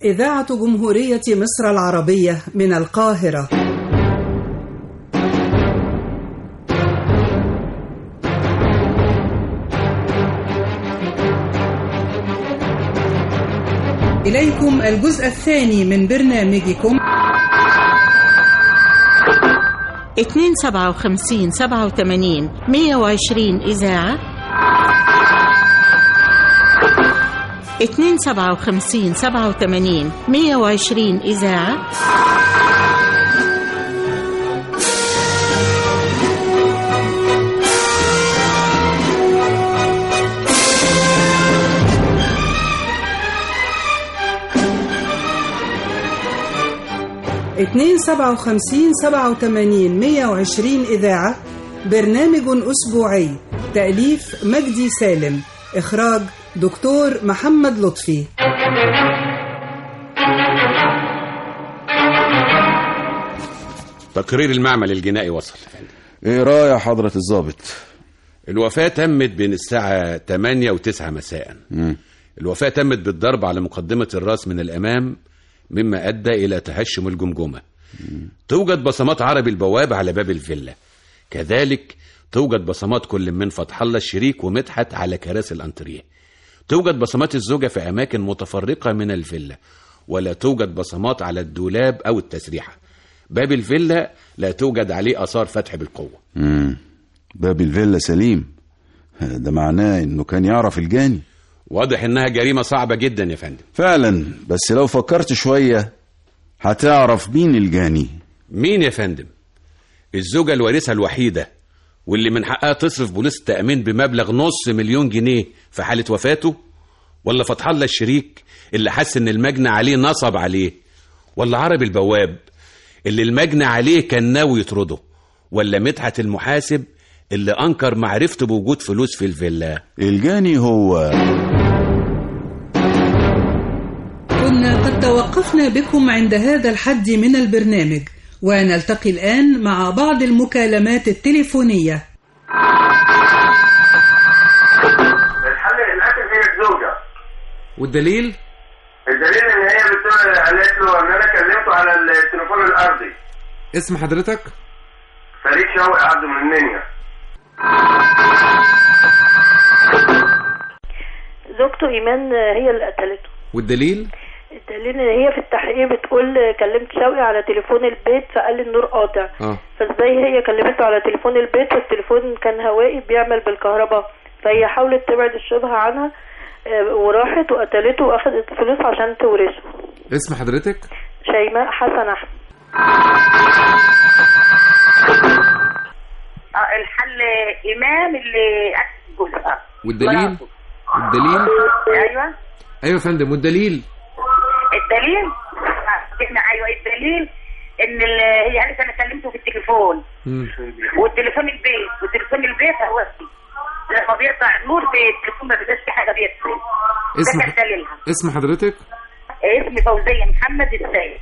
إذاعة جمهورية مصر العربية من القاهرة إليكم الجزء الثاني من برنامجكم 257 87 120 إذاعة 257 87 120 إذاعة اتنين سبعة وخمسين سبعة وتمانين مية وعشرين إذاعة برنامج أسبوعي تأليف مجدي سالم إخراج دكتور محمد لطفي تقرير المعمل الجنائي وصل ايه رايح حضرة الضابط الوفاة تمت بين الساعة 8 و9 مساء مم. الوفاة تمت بالضرب على مقدمة الراس من الأمام مما أدى إلى تهشم الجمجمة توجد بصمات عربي البواب على باب الفيلا كذلك توجد بصمات كل من فتح الله الشريك ومدحت على كراسي الأنتريه توجد بصمات الزوجة في أماكن متفرقة من الفيلا ولا توجد بصمات على الدولاب أو التسريحة باب الفيلا لا توجد عليه آثار فتح بالقوة مم. باب الفيلا سليم ده معناه انه كان يعرف الجاني واضح إنها جريمة صعبة جدا يا فندم فعلا بس لو فكرت شوية هتعرف مين الجاني مين يا فندم الزوجة الوارثة الوحيدة واللي من حقها تصرف بوليس التأمين بمبلغ نص مليون جنيه في حالة وفاته ولا فتح الله الشريك اللي حس ان المجني عليه نصب عليه ولا عربي البواب اللي المجني عليه كان ناوي يطرده ولا مدحت المحاسب اللي انكر معرفته بوجود فلوس في الفيلا الجاني هو كنا قد توقفنا بكم عند هذا الحد من البرنامج ونلتقي الآن مع بعض المكالمات التليفونية الحل القتل هي الزوجة والدليل الدليل ان هي بتقول قالت له ان انا كلمته على التليفون الارضي اسم حضرتك فريد شوقي عبده من المنيا زوجته ايمان هي اللي قتلته والدليل الدليل ان هي في التحقيق بتقول كلمت شوقي على تليفون البيت فقال لي النور قاطع اه فازاي هي كلمته على تليفون البيت والتليفون كان هوائي بيعمل بالكهرباء فهي حاولت تبعد الشبهة عنها آه، وراحت وقتلته واخدت فلوس عشان تورثه اسم حضرتك شيماء حسن احمد آه، الحل إمام اللي قتل جوزها والدليل مراته. الدليل أيوه ايوه يا فندم والدليل الدليل آه، جبنا أيوه الدليل إن ال- هي قالت أنا كلمته في التليفون والتليفون البيت وتليفون البيت هو لما بيقطع النور في التليفون ما بيبقاش في حاجة بيطفي اسم ده كان دليلها اسم حضرتك اسمي فوزية محمد السيد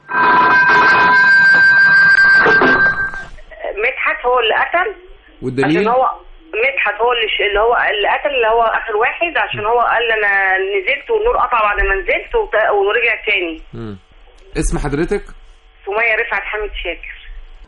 مدحت هو اللي قتل عشان والدليل هو مدحت هو اللي ش... اللي هو اللي قتل اللي هو اخر واحد عشان هو قال لي انا نزلت والنور قطع بعد ما نزلت وت... ورجع تاني مم. اسم حضرتك سمية رفعت حامد شاكر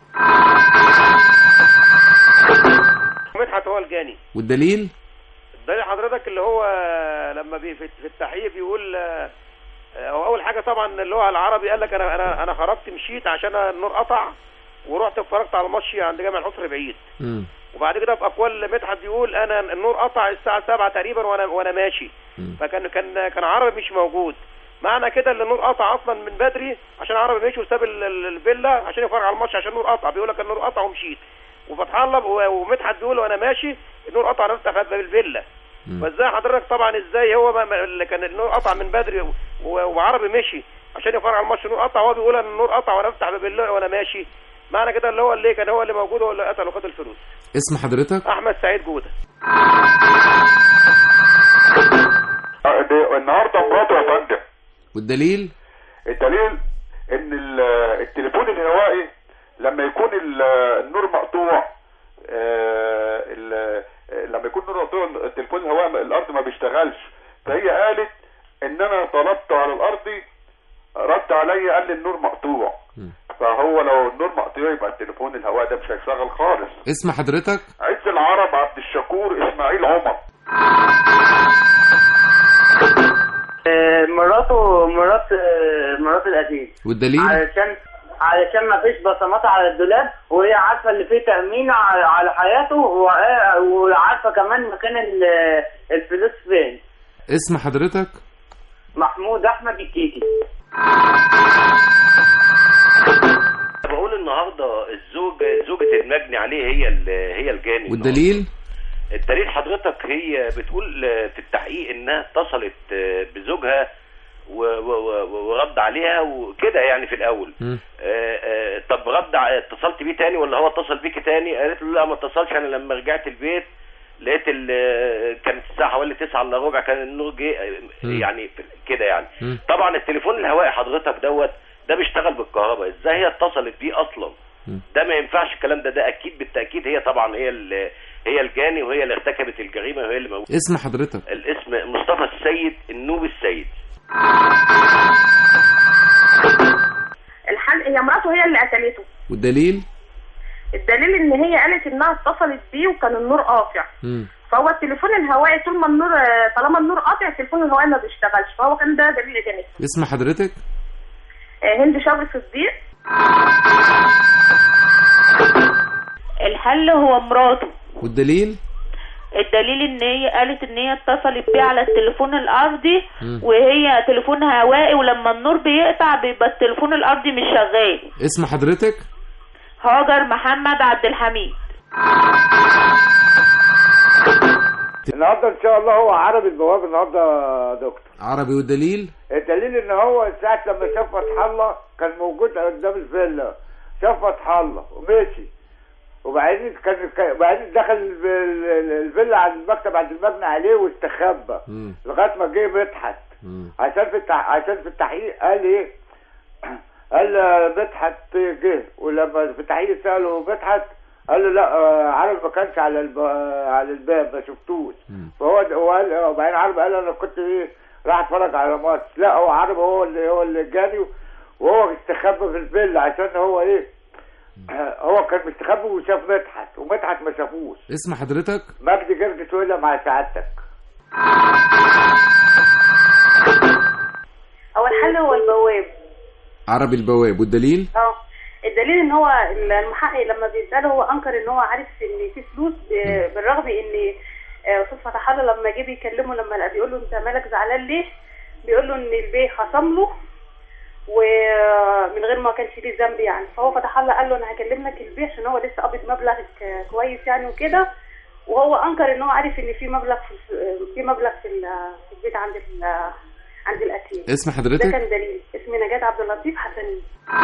مدحت هو الجاني والدليل ده حضرتك اللي هو لما بي في في التحقيق بيقول آه، هو اول حاجه طبعا اللي هو العربي قال لك انا انا انا خرجت مشيت عشان النور قطع ورحت اتفرجت على الماتش عند جامع الحصر بعيد مم. وبعد كده في اقوال مدحت بيقول انا النور قطع الساعه 7 تقريبا وانا وانا ماشي مم. فكان كان كان عربي مش موجود معنى كده ان النور قطع اصلا من بدري عشان عربي مشي وساب ال- ال- الفيلا عشان يتفرج على الماتش عشان النور قطع بيقول لك النور قطع ومشيت وفتح الله و- ومدحت بيقول وانا ماشي النور قطع انا افتح باب الفيلا مم. فازاي حضرتك طبعا ازاي هو ما- ما- اللي كان النور قطع من بدري و- وعربي مشي عشان يتفرج على الماتش النور قطع هو بيقول ان النور قطع وانا افتح باب الفيلا وانا ماشي معنى كده اللي هو اللي كان هو اللي موجود هو اللي قتل وخد الفلوس اسم حضرتك احمد سعيد جوده النهارده مراته يا فندم والدليل الدليل ان ال- التليفون الهوائي لما يكون ال- النور مقطوع آه، ال- لما يكون النور مقطوع التليفون الهوائي الارض ما بيشتغلش فهي قالت ان انا طلبت على الارضي رد عليا قال لي النور مقطوع فهو لو النور مقطوع يبقى التليفون الهواء ده مش هيشتغل خالص اسم حضرتك عز العرب عبد الشكور اسماعيل عمر مراته مرات مرات القديم والدليل علشان علشان ما فيش بصمات على الدولاب وهي عارفه اللي فيه تامين على على حياته وع- وعارفه كمان مكان ال- الفلوس فين اسم حضرتك محمود احمد الكيكي بقول النهارده الزوجه زوجة المجني عليه هي ال- هي الجاني والدليل الدليل حضرتك هي بتقول في التحقيق انها اتصلت بزوجها و- و- و- ورد عليها وكده يعني في الاول مم. آه، آه، طب رد ع- اتصلت بيه تاني ولا هو اتصل بيكي تاني قالت له لا ما اتصلش انا لما رجعت البيت لقيت ال- كانت الساعه حوالي 9 الا ربع كان النور جه آه، مم. يعني كده يعني مم. طبعا التليفون الهوائي حضرتك دوت ده بيشتغل بالكهرباء ازاي هي اتصلت بيه اصلا مم. ده ما ينفعش الكلام ده ده اكيد بالتاكيد هي طبعا هي ال- هي الجاني وهي اللي ارتكبت الجريمه وهي اللي موجوده اسم حضرتك الاسم مصطفى السيد النوبي السيد الحل هي مراته هي اللي قتلته والدليل الدليل ان هي قالت انها اتصلت بيه وكان النور قاطع مم. فهو التليفون الهوائي طول ما النور طالما النور قاطع التليفون الهوائي ما بيشتغلش فهو كان ده دليل ادانته اسم حضرتك آه، هند شوقي صديق الحل هو مراته والدليل الدليل ان هي قالت ان هي اتصلت بيه على التليفون الارضي مم. وهي تليفون هوائي ولما النور بيقطع بيبقى التليفون الارضي مش شغال اسم حضرتك هاجر محمد عبد الحميد النهارده ان شاء الله هو عربي البواب النهارده يا دكتور عربي والدليل الدليل ان هو ساعه لما شاف فتح الله كان موجود قدام الفيلا شاف فتح الله ومشي وبعدين كان كان- وبعدين دخل ال- ال- الفيلا عند المكتب عند المبنى عليه واستخبى مم. لغايه ما جه مدحت مم. عشان في التح... عشان في التحقيق قال ايه قال آه، مدحت جه ولما في التحقيق ساله مدحت قال له لا آه، عرب ما كانش على الب... آه، على الباب ما شفتوش فهو هو قال وبعدين عرب قال انا كنت ايه راح اتفرج على ماتش لا هو عرب هو اللي هو اللي جاني وهو استخبى في الفيلا عشان هو ايه آه، هو كان مستخبي وشاف مدحت ومدحت ما شافوش اسم حضرتك مجدي جرجس ولا مع سعادتك هو الحل هو البواب عربي البواب والدليل اه الدليل ان هو المحقق لما بيساله هو انكر ان هو عارف ان في فلوس ب- بالرغم ان آه، استاذ فتح الله لما جه بيكلمه لما لقى بيقول له انت مالك زعلان ليه؟ بيقول له ان البيه خصم له ومن غير ما كانش ليه ذنب يعني فهو فتح الله قال له انا هكلم لك البيه عشان هو لسه قابض مبلغ ك- كويس يعني وكده وهو انكر ان هو عارف ان في مبلغ في في مبلغ في ال- في البيت عند ال- عند القتيل اسم ده حضرتك كان دليل اسمي نجاة عبد اللطيف حسنين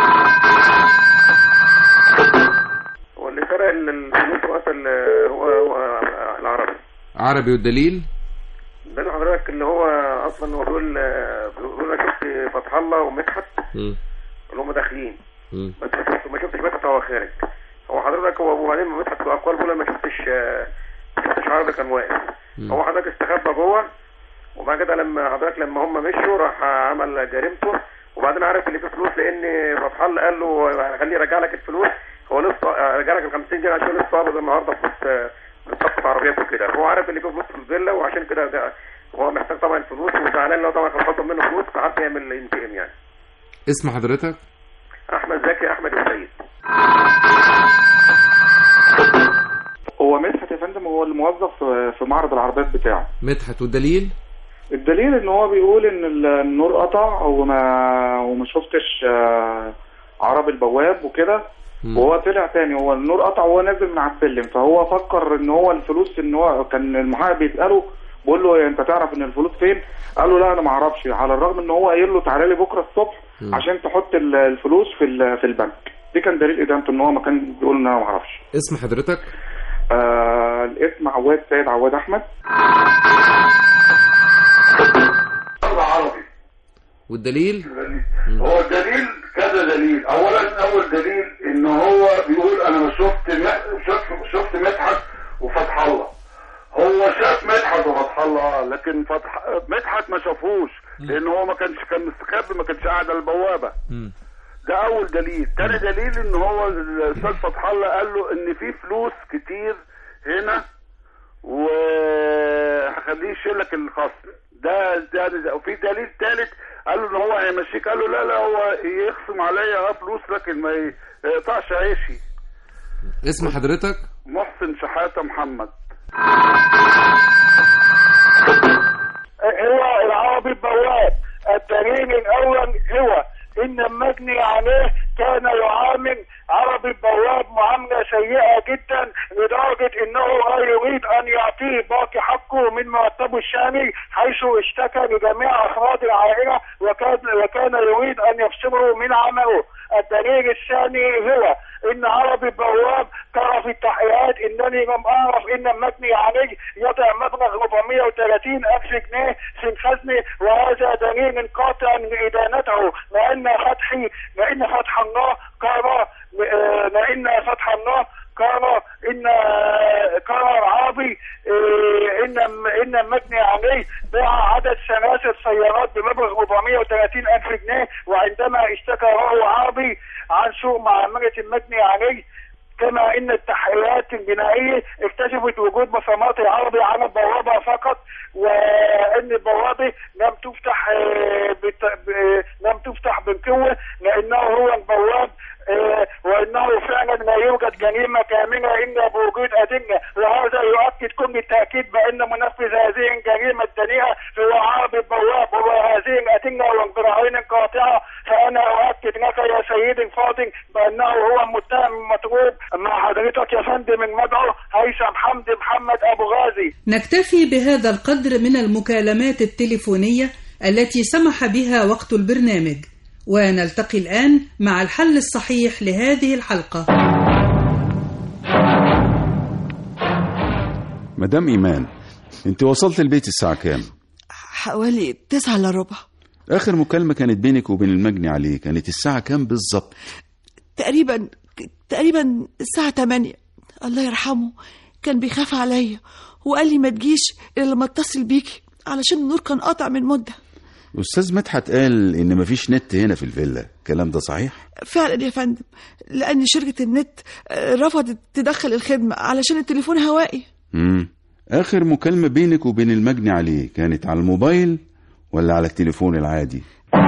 هو اللي سرق ال- الفلوس واصل آه، هو هو العربي عربي والدليل ده اللي حضرتك اللي هو اصلا هو بيقول آه، بيقول انا شفت فتح الله ومدحت مم. اللي هم داخلين مم. بس ما شفت ما شفتش مدحت وهو خارج هو حضرتك هو وبعدين مدحت في الاقوال بيقول أنا ما شفتش آه، ما شفتش عربي كان واقف مم. هو حضرتك استخبى جوه وبعد كده لما حضرتك لما هم مشوا راح عمل جريمته وبعدين عرف اللي فيه فلوس لان فتح الله قال له خليه يرجع لك الفلوس هو لسه رجع لك ال 50 جنيه عشان لسه قابض النهارده فلوس بتسقط عربيات وكده هو عارف اللي فيه فلوس في الفيلا وعشان كده ده- هو محتاج طبعا الفلوس وزعلان لو طبعا كان خصم منه فلوس فحب يعمل ينتقم يعني اسم حضرتك احمد زكي احمد السيد هو مدحت يا فندم هو الموظف في معرض العربيات بتاعه مدحت والدليل الدليل ان هو بيقول ان ال- النور قطع وما وما شفتش آه، عربي البواب وكده وهو طلع تاني هو النور قطع وهو نازل من على السلم فهو فكر ان هو الفلوس ان هو كان المحقق بيساله بيقول له انت تعرف ان الفلوس فين قال له لا انا ما اعرفش على الرغم ان هو قايل له تعالى لي بكره الصبح مم. عشان تحط ال- الفلوس في ال- في البنك دي كان دليل ادانته ان هو ما كان بيقول ان انا ما اعرفش اسم حضرتك آه الاسم عواد سيد عواد احمد عربي والدليل هو الدليل كذا دليل اولا اول دليل ان هو بيقول انا ما شفت م- شفت شفت مدحت وفتح الله هو شاف مدحت وفتح الله لكن فتح مدحت ما شافوش لان هو ما كانش كان مستخبي ما كانش قاعد على البوابه ده اول دليل تاني دليل ان هو الاستاذ فتح الله قال له ان في فلوس كتير هنا وهخليه يشيل لك الخصم ده ده ده- وفي دليل ثالث قال له ان هو هيمشيك قال له لا لا هو يخصم عليا اه فلوس لكن ما يقطعش عيشي اسم حضرتك محسن شحاته محمد هو العربي البواب الدليل الاول هو ان المجني عليه كان يعامل عربي البواب معامله سيئه جدا لدرجه انه لا يريد ان يعطيه باقي حقه من مرتبه الشهري حيث اشتكى لجميع افراد العائله وكان وكان يريد ان يفصله من عمله الدليل الثاني هو ان عربي البواب ترى في التحقيقات انني لم اعرف ان المجني عليه يضع مبلغ 430 الف جنيه في الخزنه وهذا دليل قاطع لادانته لان فتحي لان فتح الله قال آه، لان فتح الله قال ان قال العربي آه، ان ان المجني عليه باع عدد سلاسل سيارات بمبلغ 430 الف جنيه وعندما اشتكى راهو عربي عن سوء معامله المجني عليه كما ان التحقيقات الجنائيه اكتشفت وجود بصمات العربي على البوابه فقط وان البوابه لم تفتح آه، بت... ب... لم تفتح بالقوه لانه هو البواب آه، وانه فعلا لا يوجد جريمه كامله الا بوجود ادله وهذا يؤكد كل التاكيد بان منفذ هذه الجريمه الدنيئه هو عربي البواب وهذه الادله والبراهين القاطعه فانا اؤكد لك يا سيدي الفاضل بانه هو المتهم المطلوب مع حضرتك يا فندم المدعو هيثم حمدي محمد ابو غازي نكتفي بهذا القدر من المكالمات التليفونية التي سمح بها وقت البرنامج ونلتقي الآن مع الحل الصحيح لهذه الحلقة مدام إيمان أنت وصلت البيت الساعة كام؟ حوالي تسعة إلا ربع آخر مكالمة كانت بينك وبين المجني عليه كانت الساعة كام بالظبط؟ تقريبا تقريبا الساعة تمانية الله يرحمه كان بيخاف عليا وقال لي ما تجيش إلا لما اتصل بيكي علشان النور كان قاطع من مدة أستاذ مدحت قال إن مفيش نت هنا في الفيلا الكلام ده صحيح؟ فعلا يا فندم لأن شركة النت آه، رفضت تدخل الخدمة علشان التليفون هوائي مم. آخر مكالمة بينك وبين المجني عليه كانت على الموبايل ولا على التليفون العادي؟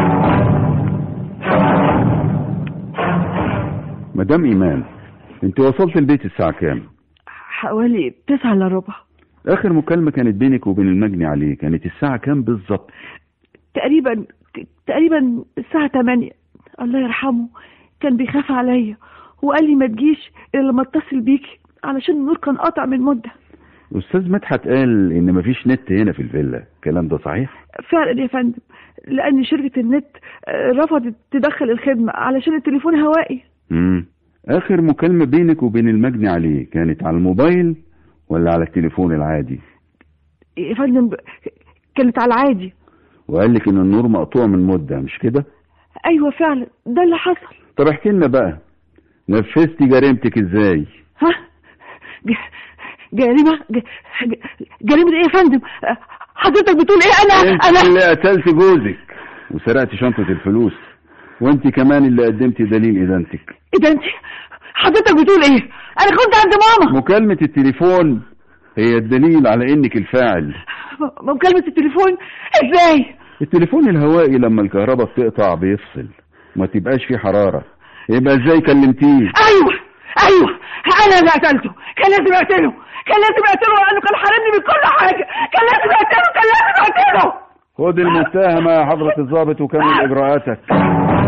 مدام إيمان أنت وصلت البيت الساعة كام؟ حوالي تسعة إلا ربع آخر مكالمة كانت بينك وبين المجني عليه كانت الساعة كام بالظبط؟ تقريبا تقريبا الساعة تمانية الله يرحمه كان بيخاف عليا وقال لي ما تجيش إلا لما اتصل بيكي علشان النور كان قاطع من مدة أستاذ مدحت قال إن مفيش نت هنا في الفيلا الكلام ده صحيح؟ فعلا يا فندم لأن شركة النت آه، رفضت تدخل الخدمة علشان التليفون هوائي مم. آخر مكالمة بينك وبين المجني عليه كانت على الموبايل ولا على التليفون العادي؟ يا فندم ب- كانت على العادي وقال لك إن النور مقطوع من مدة مش كده؟ أيوة فعلا ده اللي حصل طب احكي لنا بقى نفذتي جريمتك ازاي؟ ها ج- جريمة ج- ج- جريمة إيه يا فندم آه، حضرتك بتقول إيه أنا انت أنا اللي قتلت جوزك وسرقت شنطة الفلوس وانت كمان اللي قدمتي دليل ادانتك إيه ده أنت حضرتك بتقول إيه أنا كنت عند ماما مكالمة التليفون هي الدليل على انك الفاعل م- مكالمة التليفون إزاي التليفون الهوائي لما الكهرباء بتقطع بيفصل ما تبقاش فيه حرارة يبقى ازاي كلمتيه ايوه ايوه انا اللي قتلته كان لازم اقتله كان لازم اقتله لانه كان حارمني من كل حاجه كان لازم اقتله كان لازم اقتله خد المتهمة يا حضرة الضابط وكمل اجراءاتك